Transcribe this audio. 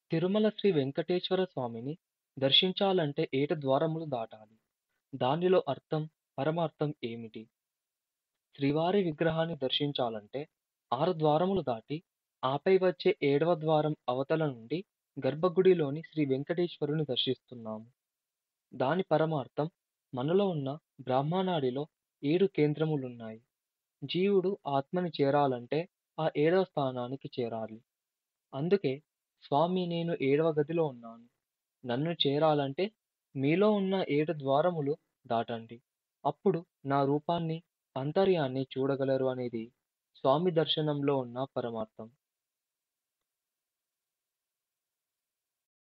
తిరుమల శ్రీ వెంకటేశ్వర స్వామిని దర్శించాలంటే ఏడు ద్వారములు దాటాలి దానిలో అర్థం పరమార్థం ఏమిటి శ్రీవారి విగ్రహాన్ని దర్శించాలంటే ఆరు ద్వారములు దాటి ఆపై వచ్చే ఏడవ ద్వారం అవతల నుండి గర్భగుడిలోని శ్రీ వెంకటేశ్వరుని దర్శిస్తున్నాము దాని పరమార్థం మనలో ఉన్న బ్రహ్మనాడిలో ఏడు కేంద్రములున్నాయి జీవుడు ఆత్మని చేరాలంటే ఆ ఏడవ స్థానానికి చేరాలి అందుకే స్వామి నేను ఏడవ గదిలో ఉన్నాను నన్ను చేరాలంటే మీలో ఉన్న ఏడు ద్వారములు దాటండి అప్పుడు నా రూపాన్ని అంతర్యాన్ని చూడగలరు అనేది స్వామి దర్శనంలో ఉన్న పరమార్థం